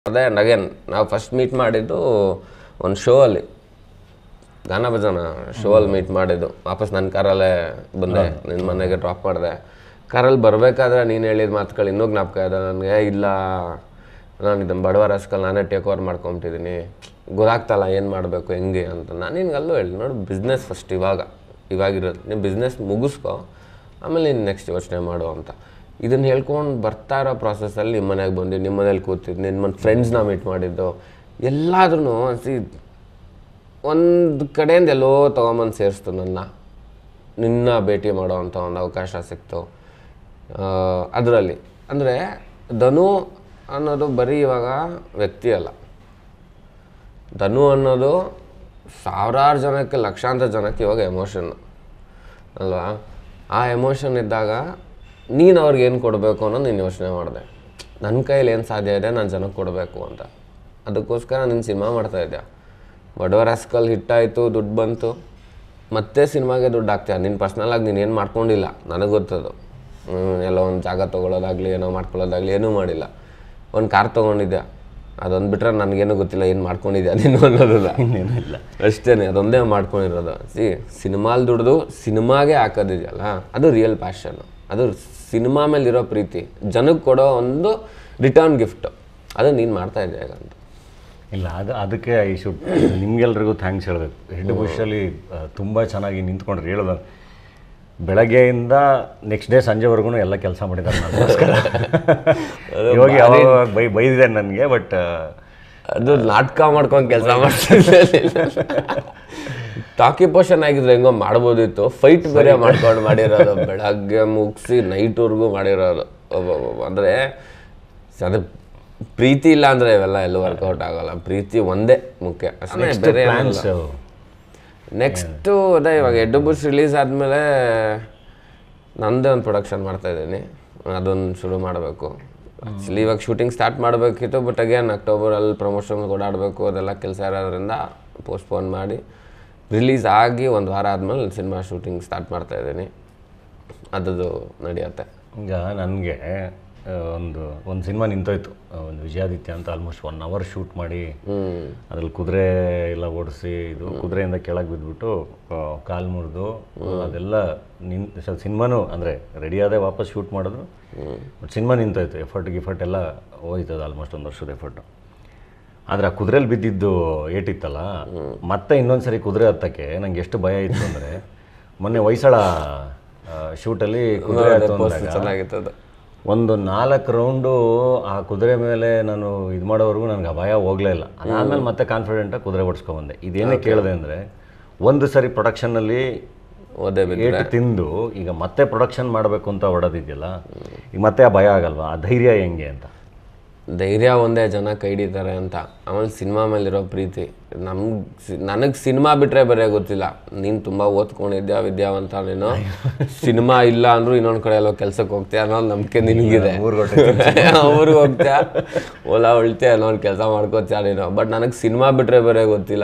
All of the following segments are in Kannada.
ಅದೇ ಆ್ಯಂಡ್ ಅಗೇನ್ ನಾವು ಫಸ್ಟ್ ಮೀಟ್ ಮಾಡಿದ್ದು ಒಂದು ಶೋ ಅಲ್ಲಿ ಗಾನ ಭಜನ ಶೋ ಅಲ್ಲಿ ಮೀಟ್ ಮಾಡಿದ್ದು ವಾಪಸ್ ನನ್ನ ಕಾರಲ್ಲೇ ಬಂದೆ ನಿನ್ನ ಮನೆಗೆ ಡ್ರಾಪ್ ಮಾಡಿದೆ ಕಾರಲ್ಲಿ ಬರಬೇಕಾದ್ರೆ ನೀನು ಹೇಳಿದ ಮಾತುಗಳು ಇನ್ನೂ ಜ್ಞಾಪಕ ಇದೆ ನನಗೆ ಇಲ್ಲ ನಾನು ಇದನ್ನು ಬಡವ ರಸ್ಕಲ್ ನಾನೇ ಟೇಕ್ ಓವರ್ ಮಾಡ್ಕೊಂಬಿಟ್ಟಿದ್ದೀನಿ ಗೊತ್ತಾಗ್ತಲ್ಲ ಏನು ಮಾಡಬೇಕು ಹೆಂಗೆ ಅಂತ ನಾನು ನಿನ್ಗೆ ಅಲ್ಲೂ ಹೇಳಿ ನೋಡು ಬಿಸ್ನೆಸ್ ಫಸ್ಟ್ ಇವಾಗ ಇವಾಗಿರೋದು ನೀನು ಬಿಸ್ನೆಸ್ ಮುಗಿಸ್ಕೊ ಆಮೇಲೆ ನೀನು ನೆಕ್ಸ್ಟ್ ಯೋಚನೆ ಮಾಡು ಅಂತ ಇದನ್ನು ಹೇಳ್ಕೊಂಡು ಬರ್ತಾ ಇರೋ ಪ್ರಾಸೆಸ್ಸಲ್ಲಿ ನಿಮ್ಮ ಮನೆಗೆ ಬಂದು ನಿಮ್ಮ ಮನೇಲಿ ಕೂತಿದ್ದು ನಿಮ್ಮ ಫ್ರೆಂಡ್ಸ್ನ ಮೀಟ್ ಮಾಡಿದ್ದು ಎಲ್ಲಾದ್ರೂ ಸಿ ಒಂದು ಕಡೆಯಿಂದ ಎಲ್ಲೋ ತೊಗೊಂಬಂದು ಸೇರಿಸ್ತು ನನ್ನ ನಿನ್ನ ಭೇಟಿ ಮಾಡೋ ಅಂಥ ಒಂದು ಅವಕಾಶ ಸಿಕ್ತು ಅದರಲ್ಲಿ ಅಂದರೆ ಧನು ಅನ್ನೋದು ಬರೀ ಇವಾಗ ವ್ಯಕ್ತಿ ಅಲ್ಲ ಧನು ಅನ್ನೋದು ಸಾವಿರಾರು ಜನಕ್ಕೆ ಲಕ್ಷಾಂತರ ಜನಕ್ಕೆ ಇವಾಗ ಎಮೋಷನ್ ಅಲ್ವಾ ಆ ಎಮೋಷನ್ ಇದ್ದಾಗ ನೀನು ಅವ್ರಿಗೆ ಏನು ಕೊಡಬೇಕು ಅನ್ನೋದು ನೀನು ಯೋಚನೆ ಮಾಡಿದೆ ನನ್ನ ಕೈಯಲ್ಲಿ ಏನು ಸಾಧ್ಯ ಇದೆ ನಾನು ಜನಕ್ಕೆ ಕೊಡಬೇಕು ಅಂತ ಅದಕ್ಕೋಸ್ಕರ ನೀನು ಸಿನಿಮಾ ಮಾಡ್ತಾಯಿದ್ದೆ ಬಡವರ ಹಸ್ಕಲ್ ಹಿಟ್ಟಾಯಿತು ದುಡ್ಡು ಬಂತು ಮತ್ತೆ ಸಿನಿಮಾಗೆ ದುಡ್ಡು ಹಾಕ್ತೀಯ ನೀನು ಪರ್ಸ್ನಲಾಗಿ ನೀನು ಏನು ಮಾಡ್ಕೊಂಡಿಲ್ಲ ನನಗೆ ಗೊತ್ತದು ಹ್ಮ್, ಎಲ್ಲೋ ಒಂದು ಜಾಗ ತೊಗೊಳೋದಾಗಲಿ ಏನೋ ಮಾಡ್ಕೊಳ್ಳೋದಾಗಲಿ ಏನೂ ಮಾಡಿಲ್ಲ ಒಂದು ಕಾರ್ ತೊಗೊಂಡಿದ್ದೆ ಅದೊಂದು ಬಿಟ್ರೆ ನನಗೇನು ಗೊತ್ತಿಲ್ಲ ಏನು ಮಾಡ್ಕೊಂಡಿದ್ಯಾ ನೀನು ಅನ್ನೋದಲ್ಲ ಇನ್ನೇನು ಇಲ್ಲ ಅಷ್ಟೇ ಅದೊಂದೇ ಮಾಡ್ಕೊಂಡಿರೋದು ಸಿ ಸಿನಿಮಾಲ್ ದುಡ್ದು ಸಿನಿಮಾಗೆ ಹಾಕೋದಿದೆಯಲ್ಲ ಅದು ರಿಯಲ್ ಪ್ಯಾಷನ್ ಅದು ಸಿನಿಮಾ ಮೇಲಿರೋ ಪ್ರೀತಿ ಜನಕ್ಕೆ ಕೊಡೋ ಒಂದು ರಿಟರ್ನ್ ಗಿಫ್ಟ್ ಅದು ನೀನು ಮಾಡ್ತಾ ಇದೆಯಾ ಈಗ ಅಂತ ಇಲ್ಲ ಅದು ಅದಕ್ಕೆ ಈ ಶುಡ್ ನಿಮ್ಗೆಲ್ರಿಗೂ ಥ್ಯಾಂಕ್ಸ್ ಹೇಳಬೇಕು ಹೆಡ್ ಬುಷಲ್ಲಿ ತುಂಬ ಚೆನ್ನಾಗಿ ನಿಂತ್ಕೊಂಡ್ರಿ ಹೇಳೋದು ಬೆಳಗ್ಗೆಯಿಂದ ನೆಕ್ಸ್ಟ್ ಡೇ ಸಂಜೆವರೆಗೂ ಎಲ್ಲ ಕೆಲಸ ಮಾಡಿದ್ದಾರೆ ನನಗೋಸ್ಕರ ಇವಾಗ ಯಾವಾಗ ಬೈ ಬೈದಿದೆ ನನಗೆ ಬಟ್ ಅದು ನಾಟಕ ಮಾಡ್ಕೊಂಡು ಕೆಲಸ ಮಾಡ್ತಿರ್ಲಿಲ್ಲ ಟಾಕಿ ಪೋಷನ್ ಆಗಿದ್ರೆ ಹೆಂಗೋ ಮಾಡ್ಬೋದಿತ್ತು ಫೈಟ್ ಬೇರೆ ಮಾಡ್ಕೊಂಡು ಮಾಡಿರೋದು ಬೆಳಗ್ಗೆ ಮುಗಿಸಿ ನೈಟ್ವರೆಗೂ ಮಾಡಿರೋದು ಒಬ್ಬೊಬ್ಬ ಅಂದರೆ ಅದು ಪ್ರೀತಿ ಇಲ್ಲ ಅಂದರೆ ಇವೆಲ್ಲ ಎಲ್ಲೂ ವರ್ಕೌಟ್ ಆಗಲ್ಲ ಪ್ರೀತಿ ಒಂದೇ ಮುಖ್ಯ ಅಷ್ಟೇ ಬೇರೆ ಏನಿಲ್ಲ. ಪ್ಲ್ಯಾನ್ಸ್ ನೆಕ್ಸ್ಟು ಅದೇ ಇವಾಗ ಎಡ್ಡು ಬುಷ್ ರಿಲೀಸ್ ಆದಮೇಲೆ ನನ್ನದೇ ಒಂದು ಪ್ರೊಡಕ್ಷನ್ ಮಾಡ್ತಾಯಿದ್ದೀನಿ ಅದನ್ನು ಶುರು ಮಾಡಬೇಕು ಆ್ಯಕ್ಚುಲಿ ಇವಾಗ ಶೂಟಿಂಗ್ ಸ್ಟಾರ್ಟ್ ಮಾಡಬೇಕಿತ್ತು ಬಟ್ ಅಗೇನ್ ಅಕ್ಟೋಬರಲ್ಲಿ ಪ್ರಮೋಷನ್ ಓಡಾಡಬೇಕು ಅದೆಲ್ಲ ಕೆಲಸ ಇರೋದ್ರಿಂದ ಪೋಸ್ಟ್ಪೋನ್ ಮಾಡಿ ರಿಲೀಸ್ ಆಗಿ ಒಂದು ವಾರ ಆದಮೇಲೆ ಸಿನಿಮಾ ಶೂಟಿಂಗ್ ಸ್ಟಾರ್ಟ್ ಮಾಡ್ತಾಯಿದ್ದೀನಿ ಅದದು ನಡೆಯುತ್ತೆ ಈಗ ನನಗೆ ಒಂದು ಒಂದು ಸಿನಿಮಾ ನಿಂತೋಯ್ತು ಆ, ಒಂದು ವಿಜಯಾದಿತ್ಯ ಅಂತ ಆಲ್ಮೋಸ್ಟ್ ಒನ್ ಅವರ್ ಶೂಟ್ ಮಾಡಿ ಅದ್ರಲ್ಲಿ ಕುದುರೆ ಎಲ್ಲ ಓಡಿಸಿ ಇದು ಕುದುರೆಯಿಂದ ಕೆಳಗೆ ಬಿದ್ದುಬಿಟ್ಟು ಕಾಲು ಮುರಿದು ಅದೆಲ್ಲ ನಿನ್ ಸಿನಿಮಾನು ಅಂದರೆ ರೆಡಿಯಾದೆ ವಾಪಸ್ ಶೂಟ್ ಮಾಡಿದ್ರು ಬಟ್ ಸಿನಿಮಾ ನಿಂತೋಯ್ತು ಎಫರ್ಟ್ ಗಿಫರ್ಟ್ ಎಲ್ಲ ಹೋಯ್ತದ ಆಲ್ಮೋಸ್ಟ್ ಒಂದು ವರ್ಷದ ಎಫರ್ಟು ಆದರೆ ಆ ಕುದುರೆಲಿ ಬಿದ್ದಿದ್ದು ಏಟಿತ್ತಲ್ಲ ಮತ್ತೆ ಇನ್ನೊಂದು ಸರಿ ಕುದುರೆ ಹತ್ತಕ್ಕೆ ನಂಗೆ ಎಷ್ಟು ಭಯ ಇತ್ತು ಅಂದರೆ ಮೊನ್ನೆ ಹೊಯ್ಸಳ ಶೂಟಲ್ಲಿ ಕುದುರೆ ಹತ್ತು ಅಂದಾಗ ಚೆನ್ನಾಗಿತ್ತು ಅದು ಒಂದು ನಾಲ್ಕು ರೌಂಡು ಆ ಕುದುರೆ ಮೇಲೆ ನಾನು ಇದು ಮಾಡೋವರೆಗೂ ನನಗೆ ಆ ಭಯ ಹೋಗಲೇ ಇಲ್ಲ ಅದಾದಮೇಲೆ ಮತ್ತೆ ಕಾನ್ಫಿಡೆಂಟಾಗಿ ಕುದುರೆ ಓಡಿಸ್ಕೊಂಬಂದೆ ಇದೇನೇ ಕೇಳಿದೆ ಅಂದರೆ ಒಂದು ಸರಿ ಪ್ರೊಡಕ್ಷನಲ್ಲಿ ಓದೇ ಬಿದ್ದು ಏಟು ತಿಂದು ಈಗ ಮತ್ತೆ ಪ್ರೊಡಕ್ಷನ್ ಮಾಡಬೇಕು ಅಂತ ಹೊಡೋದಿದೆಯಲ್ಲ ಈಗ ಮತ್ತೆ ಆ ಭಯ ಆಗಲ್ವಾ ಆ ಧೈರ್ಯ ಹೆಂಗೆ ಅಂತ ಧೈರ್ಯ ಒಂದೇ ಜನ ಕೈ ಹಿಡಿತಾರೆ ಅಂತ ಆಮೇಲೆ ಸಿನಿಮಾ ಮೇಲಿರೋ ಪ್ರೀತಿ ನಮ್ಗೆ ನನಗೆ ಸಿನಿಮಾ ಬಿಟ್ಟರೆ ಬೇರೆ ಗೊತ್ತಿಲ್ಲ ನೀನು ತುಂಬ ಓದ್ಕೊಂಡಿದ್ಯಾ ವಿದ್ಯಾವಂತ ನೀನು ಸಿನಿಮಾ ಇಲ್ಲ ಅಂದ್ರೂ ಇನ್ನೊಂದು ಕಡೆ ಎಲ್ಲೋ ಕೆಲ್ಸಕ್ಕೆ ಹೋಗ್ತೀಯ ಅನ್ನೋ ನಂಬಿಕೆ ನಿನಗಿದೆ ಊರಿಗೆ ಹೋಗ್ತೀಯ ಓಲಾ ಉಳ್ತೀಯ ಅನ್ನೋ ಒಂದು ಕೆಲಸ ಮಾಡ್ಕೋತೀಯ ನೀನು ಬಟ್ ನನಗೆ ಸಿನಿಮಾ ಬಿಟ್ಟರೆ ಬೇರೆ ಗೊತ್ತಿಲ್ಲ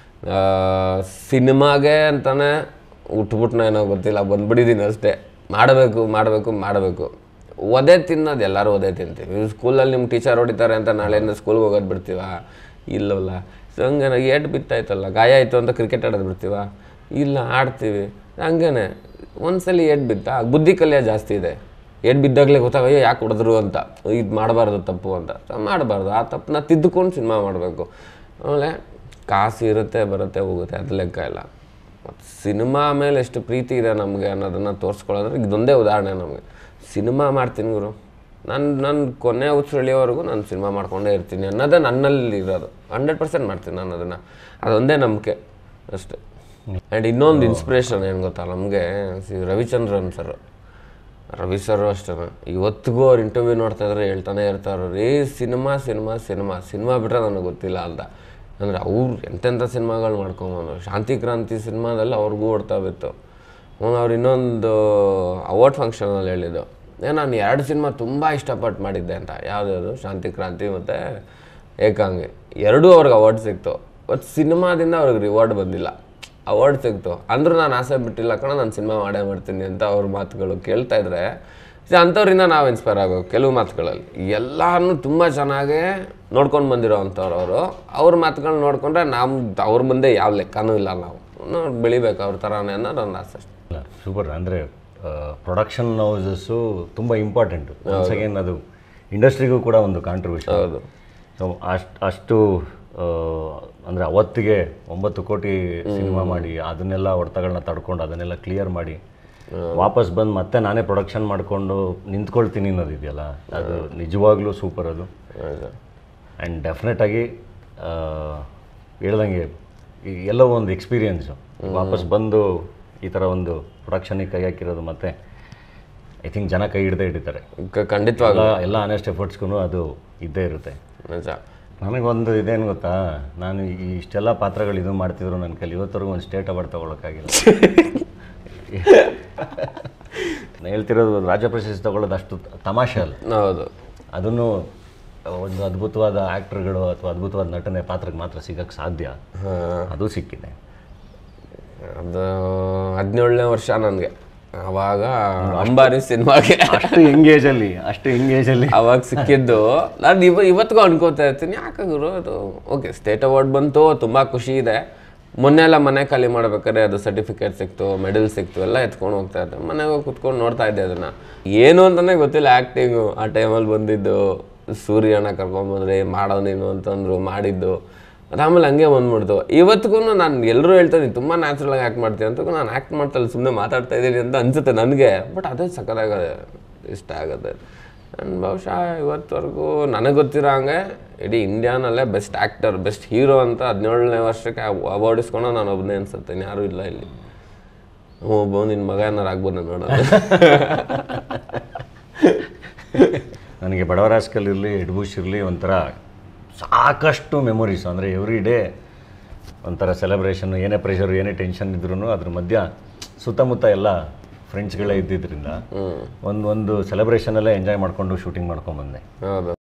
ಸಿನಿಮಾಗೆ ಅಂತಾನೆ ಉಟ್ಬಿಟ್ನ ಏನೋ ಗೊತ್ತಿಲ್ಲ ಬಂದ್ಬಿಟ್ಟಿದ್ದೀನಿ ಅಷ್ಟೇ ಮಾಡಬೇಕು ಮಾಡಬೇಕು ಮಾಡಬೇಕು ಒದೆ ತಿನ್ನೋದು ಎಲ್ಲರೂ ಒದೆ ತಿಂತೀವಿ ಸ್ಕೂಲಲ್ಲಿ ನಿಮ್ಮ ಟೀಚರ್ ಹೊಡಿತಾರೆ ಅಂತ ನಾಳೆಯಿಂದ ಸ್ಕೂಲ್ಗೆ ಹೋಗೋದು ಬಿಡ್ತೀವ ಇಲ್ಲವಲ್ಲ ಸೊ ಹಂಗೆ ಏಟು ಬಿತ್ತಾಯ್ತಲ್ಲ ಗಾಯ ಆಯಿತು ಅಂತ ಕ್ರಿಕೆಟ್ ಆಡೋದು ಬಿಡ್ತೀವ ಇಲ್ಲ ಆಡ್ತೀವಿ ಹಂಗೇನೆ ಒಂದ್ಸಲಿ ಏಟ್ ಬಿತ್ತ ಬುದ್ಧಿ ಕಲ್ಯ ಜಾಸ್ತಿ ಇದೆ ಏಟ್ ಬಿದ್ದಾಗಲೇ ಗೊತ್ತಾಗ ಅಯ್ಯೋ ಯಾಕೆ ಹೊಡೆದ್ರು ಅಂತ ಇದು ಮಾಡಬಾರ್ದು ತಪ್ಪು ಅಂತ ಮಾಡಬಾರ್ದು ಆ ತಪ್ಪನ್ನ ತಿದ್ದುಕೊಂಡು ಸಿನಿಮಾ ಮಾಡಬೇಕು ಆಮೇಲೆ ಕಾಸು ಇರುತ್ತೆ ಬರುತ್ತೆ ಹೋಗುತ್ತೆ ಅದು ಲೆಕ್ಕ ಇಲ್ಲ ಮತ್ತು ಸಿನಿಮಾ ಮೇಲೆ ಎಷ್ಟು ಪ್ರೀತಿ ಇದೆ ನಮಗೆ ಅನ್ನೋದನ್ನು ತೋರಿಸ್ಕೊಳ್ಳೋದ್ರೆ ಇದೊಂದೇ ಉದಾಹರಣೆ ನಮಗೆ ಸಿನಿಮಾ ಮಾಡ್ತೀನಿ ಗುರು ನಾನು ನನ್ನ ಕೊನೆ ಉಸಿರಳಿಯೋವರೆಗೂ ನಾನು ಸಿನಿಮಾ ಮಾಡ್ಕೊಂಡೇ ಇರ್ತೀನಿ ಅನ್ನೋದೇ ನನ್ನಲ್ಲಿ ಇರೋದು ಹಂಡ್ರೆಡ್ ಪರ್ಸೆಂಟ್ ಮಾಡ್ತೀನಿ ನಾನು ಅದನ್ನು ಅದೊಂದೇ ನಂಬಿಕೆ ಅಷ್ಟೇ ಆ್ಯಂಡ್ ಇನ್ನೊಂದು ಇನ್ಸ್ಪಿರೇಷನ್ ಏನು ಗೊತ್ತಾ ನಮಗೆ ರವಿಚಂದ್ರನ್ ಸರ್ ರವಿ ಸರ್ ಅಷ್ಟೇ ಇವತ್ತಿಗೂ ಅವ್ರು ಇಂಟರ್ವ್ಯೂ ನೋಡ್ತಾ ಇದ್ರೆ ಹೇಳ್ತಾನೆ ಇರ್ತಾರೆ ರೀ ಸಿನಿಮಾ ಸಿನಿಮಾ ಸಿನಿಮಾ ಸಿನಿಮಾ ಬಿಟ್ಟರೆ ನನಗೆ ಗೊತ್ತಿಲ್ಲ ಅಂತ ಅಂದರೆ ಅವ್ರು ಎಂತೆಂಥ ಸಿನಿಮಾಗಳು ಮಾಡ್ಕೊಂಬಂದ್ರು ಶಾಂತಿ ಕ್ರಾಂತಿ ಸಿನಿಮಾದಲ್ಲಿ ಅವ್ರಿಗೂ ಓಡ್ತಾ ಬಿತ್ತು ಅವ್ನು ಅವ್ರು ಇನ್ನೊಂದು ಅವಾರ್ಡ್ ಫಂಕ್ಷನಲ್ಲಿ ಹೇಳಿದ್ದು ಏ ನಾನು ಎರಡು ಸಿನಿಮಾ ತುಂಬ ಇಷ್ಟಪಟ್ಟು ಮಾಡಿದ್ದೆ ಅಂತ ಯಾವುದ್ಯಾವುದು ಶಾಂತಿ ಕ್ರಾಂತಿ ಮತ್ತು ಏಕಾಂಗಿ ಎರಡೂ ಅವ್ರಿಗೆ ಅವಾರ್ಡ್ ಸಿಕ್ತು ಬಟ್ ಸಿನಿಮಾದಿಂದ ಅವ್ರಿಗೆ ರಿವಾರ್ಡ್ ಬಂದಿಲ್ಲ ಅವಾರ್ಡ್ ಸಿಕ್ತು ಅಂದರೂ ನಾನು ಆಸೆ ಬಿಟ್ಟಿಲ್ಲ ಕಣ ನಾನು ಸಿನಿಮಾ ಮಾಡೇ ಮಾಡ್ತೀನಿ ಅಂತ ಅವ್ರ ಮಾತುಗಳು ಕೇಳ್ತಾ ಇದ್ರೆ ಸೊ ಅಂಥವ್ರಿಂದ ನಾವು ಇನ್ಸ್ಪೈರ್ ಆಗಬೇಕು ಕೆಲವು ಮಾತುಗಳಲ್ಲಿ ಎಲ್ಲಾರನ್ನೂ ತುಂಬ ಚೆನ್ನಾಗೇ ನೋಡ್ಕೊಂಡು ಬಂದಿರೋ ಅಂಥವ್ರು ಅವರು ಅವ್ರ ಮಾತುಗಳನ್ನ ನೋಡ್ಕೊಂಡ್ರೆ ನಮ್ಮ ಅವ್ರ ಮುಂದೆ ಯಾವ ಲೆಕ್ಕನೂ ಇಲ್ಲ ನಾವು ನಾವು ಬೆಳಿಬೇಕು ಅವ್ರ ಥರನೇ ಅನ್ನೋದು ನನ್ನ ಆಸೆ ಅಷ್ಟೇ ಇಲ್ಲ ಸೂಪರ್ ಅಂದರೆ ಪ್ರೊಡಕ್ಷನ್ ಹೌಸಸ್ಸು ತುಂಬ ಇಂಪಾರ್ಟೆಂಟು ಒನ್ಸ್ ಅಗೇನ್ ಅದು ಇಂಡಸ್ಟ್ರಿಗೂ ಕೂಡ ಒಂದು ಕಾಂಟ್ರಿಬ್ಯೂಷನ್ ಹೌದು ಸೊ ಅಷ್ಟು ಅಷ್ಟು ಅಂದರೆ ಅವತ್ತಿಗೆ ಒಂಬತ್ತು ಕೋಟಿ ಸಿನಿಮಾ ಮಾಡಿ ಅದನ್ನೆಲ್ಲ ಹೊಡೆತಗಳನ್ನ ತಡ್ಕೊಂಡು ಅದನ್ನೆಲ್ಲ ಕ್ಲಿಯರ್ ಮಾಡಿ ವಾಪಸ್ ಬಂದು ಮತ್ತೆ ನಾನೇ ಪ್ರೊಡಕ್ಷನ್ ಮಾಡಿಕೊಂಡು ನಿಂತ್ಕೊಳ್ತೀನಿ ಅನ್ನೋದು ಇದೆಯಲ್ಲ ಅದು ನಿಜವಾಗ್ಲೂ ಸೂಪರ್ ಅದು ಹೌದು ಆ್ಯಂಡ್ ಡೆಫಿನೆಟಾಗಿ ಹೇಳ್ದಂಗೆ ಈ ಎಲ್ಲೋ ಒಂದು ಎಕ್ಸ್ಪೀರಿಯನ್ಸು ವಾಪಸ್ ಬಂದು ಈ ಥರ ಒಂದು ಪ್ರೊಡಕ್ಷನಿಗೆ ಕೈ ಹಾಕಿರೋದು ಮತ್ತೆ ಐ ಥಿಂಕ್ ಜನ ಕೈ ಹಿಡ್ದೇ ಹಿಡಿತಾರೆ ಕ- ಖಂಡಿತವಾಗ್ಲೂ ಎಲ್ಲ ಎಲ್ಲ ಆನೆಸ್ಟ್ ಎಫರ್ಟ್ಸ್ಗೂ ಅದು ಇದ್ದೇ ಇರುತ್ತೆ ನಿಜ ನನಗೊಂದು ಇದೇನು ಗೊತ್ತಾ ನಾನು ಈ ಇಷ್ಟೆಲ್ಲ ಪಾತ್ರಗಳು ಇದು ಮಾಡ್ತಿದ್ರು ನನ್ನ ಕೈಲಿ ಇವತ್ತರೆಗೂ ಒಂದು ಸ್ಟೇಟ್ ಅವಾರ್ಡ್ ತೊಗೊಳಕ್ಕಾಗಿಲ್ಲ ನಾನು ಹೇಳ್ತಿರೋದು ರಾಜ್ಯ ಪ್ರಶಸ್ತಿ ತಗೊಳ್ಳೋದು ಅಷ್ಟು ತಮಾಷೆ ಅಲ್ಲ ಹೌದು ಅದನ್ನು ಒಂದು ಅದ್ಭುತವಾದ ಆ್ಯಕ್ಟರ್ಗಳು ಅಥವಾ ಅದ್ಭುತವಾದ ನಟನೆ ಪಾತ್ರಕ್ಕೆ ಮಾತ್ರ ಸಿಗಕ್ಕೆ ಸಾಧ್ಯ ಹಾಂ ಅದು ಸಿಕ್ಕಿದೆ ಅದು ಹದಿನೇಳನೇ ವರ್ಷ ನನಗೆ ಅವಾಗ ಅಂಬಾರಿ ಸಿನಿಮಾಗೆ ಅಷ್ಟು ಎಂಗೇಜಲ್ಲಿ ಅಷ್ಟು ಎಂಗೇಜಲ್ಲಿ ಅವಾಗ ಸಿಕ್ಕಿದ್ದು ನಾನು ಇವ ಇವತ್ತಿಗೂ ಅನ್ಕೋತಾ ಇರ್ತೀನಿ ಯಾಕೆ ಗುರು ಅದು ಓಕೆ ಸ್ಟೇಟ್ ಅವಾರ್ಡ್ ಬಂತು ತುಂಬ ಖುಷಿ ಇದೆ ಮೊನ್ನೆ ಎಲ್ಲ ಮನೆ ಖಾಲಿ ಮಾಡ್ಬೇಕಾದ್ರೆ ಅದು ಸರ್ಟಿಫಿಕೇಟ್ ಸಿಕ್ತು ಮೆಡಲ್ ಸಿಕ್ತು ಎಲ್ಲ ಎತ್ಕೊಂಡು ಹೋಗ್ತಾ ಇದ್ದೆ ಮನೆಗೆ ಹೋಗಿ ಕುತ್ಕೊಂಡು ನೋಡ್ತಾ ಇದ್ದೆ ಅದನ್ನ ಏನು ಅಂತಲೇ ಗೊತ್ತಿಲ್ಲ ಆ್ಯಕ್ಟಿಂಗು ಆ ಟೈಮಲ್ಲಿ ಬಂದಿದ್ದು ಸೂರ್ಯನ ಕರ್ಕೊಂಬಂದ್ರಿ ಮಾಡೋ ನೀನು ಅಂತಂದ್ರು ಮಾಡಿದ್ದು ಅದಾದ್ಮೇಲೆ ಹಂಗೆ ಬಂದ್ಬಿಡ್ತು ಇವತ್ತಿಗೂ ನಾನು ಎಲ್ಲರೂ ಹೇಳ್ತೀನಿ ತುಂಬ ನ್ಯಾಚುರಲ್ ಆಗಿ ಆ್ಯಕ್ಟ್ ಮಾಡ್ತೀನಿ ಅಂತ ನಾನು ಆ್ಯಕ್ಟ್ ಮಾಡ್ತಾ ಇಲ್ಲ ಸುಮ್ಮನೆ ಮಾತಾಡ್ತಾ ಇದ್ದೀನಿ ಅಂತ ಅನ್ಸುತ್ತೆ ನನಗೆ ಬಟ್ ಅದೇ ಸಕ್ಕತ್ತಾಗದೆ ಇಷ್ಟ ಆಗುತ್ತೆ ನನ್ನ ಬಹುಶಃ ಇವತ್ತವರೆಗೂ ನನಗೆ ಗೊತ್ತಿರೋ ಹಂಗೆ ಇಡೀ ಇಂಡಿಯಾನಲ್ಲೇ ಬೆಸ್ಟ್ ಆ್ಯಕ್ಟರ್ ಬೆಸ್ಟ್ ಹೀರೋ ಅಂತ ಹದಿನೇಳನೇ ವರ್ಷಕ್ಕೆ ಅವಾರ್ಡ್ ಇಸ್ಕೊಂಡು ನಾನು ಒಬ್ಬನೇ ಅನ್ಸುತ್ತೆ ಯಾರೂ ಇಲ್ಲ ಇಲ್ಲಿ ಹ್ಞೂ ಒಬ್ಬ ನಿನ್ನ ಮಗ ಏನಾರು ಆಗ್ಬೋದು ನೋಡೋಣ ನನಗೆ ಬಡವರಾಸ್ಕಲ್ ಇರಲಿ ಎಡ್ಬೂಶ್ ಇರಲಿ ಒಂಥರ ಸಾಕಷ್ಟು ಮೆಮೊರೀಸ್ ಅಂದರೆ ಎವ್ರಿ ಡೇ ಒಂಥರ ಸೆಲೆಬ್ರೇಷನ್ ಏನೇ ಪ್ರೆಷರ್ ಏನೇ ಟೆನ್ಷನ್ ಇದ್ರೂ ಅದ್ರ ಮಧ್ಯ ಸುತ್ತಮುತ್ತ ಎಲ್ಲ ಫ್ರೆಂಡ್ಸ್ಗಳೇ ಇದ್ದಿದ್ದರಿಂದ ಒಂದು ಒಂದು ಸೆಲೆಬ್ರೇಷನಲ್ಲೇ ಎಂಜಾಯ್ ಮಾಡಿಕೊಂಡು ಶೂಟಿಂಗ್ ಮಾಡ್ಕೊಂಡ್ಬಂದೆ ಹೌದು